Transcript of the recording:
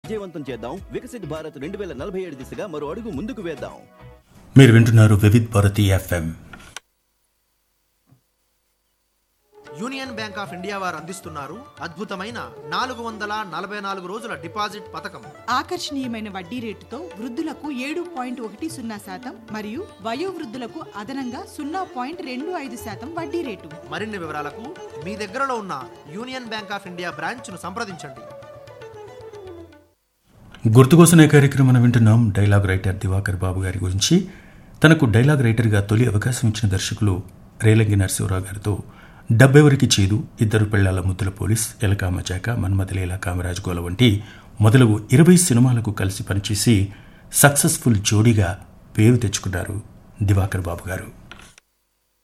విజయవంతం చేద్దాం వికసిత్ భారత్ రెండు వేల నలభై ఏడు దిశగా మరో అడుగు ముందుకు వేద్దాం మీరు వింటున్నారు Vividh Bharati FM Union Bank of India వారు అందిస్తున్నారు అద్భుతమైన నాలుగు వందల నలభై నాలుగు రోజుల డిపాజిట్ పథకం ఆకర్షణీయమైన వడ్డీ రేటుతో వృద్ధులకు ఏడు పాయింట్ ఒకటి సున్నా శాతం మరియు వయోవృద్ధులకు అదనంగా సున్నా పాయింట్ రెండు ఐదు శాతం వడ్డీ రేటు మరిన్ని వివరాలకు మీ దగ్గరలో ఉన్న యూనియన్ బ్యాంక్ ఆఫ్ ఇండియా బ్రాంచ్ను సంప్రదించండి గుర్తుకోసనే కార్యక్రమం వింటున్నాం డైలాగ్ రైటర్ దివాకర్ బాబు గారి గురించి తనకు డైలాగ్ రైటర్గా తొలి అవకాశం ఇచ్చిన దర్శకులు రేలంగి నరసింహరావు గారితో డబ్బెవరికి చేదు ఇద్దరు పెళ్లాల ముద్దుల పోలీస్ ఎలకామచాక మన్మథలీల కామరాజ్ గోల వంటి మొదలగు ఇరవై సినిమాలకు కలిసి పనిచేసి సక్సెస్ఫుల్ జోడీగా పేరు తెచ్చుకున్నారు దివాకర్ బాబు గారు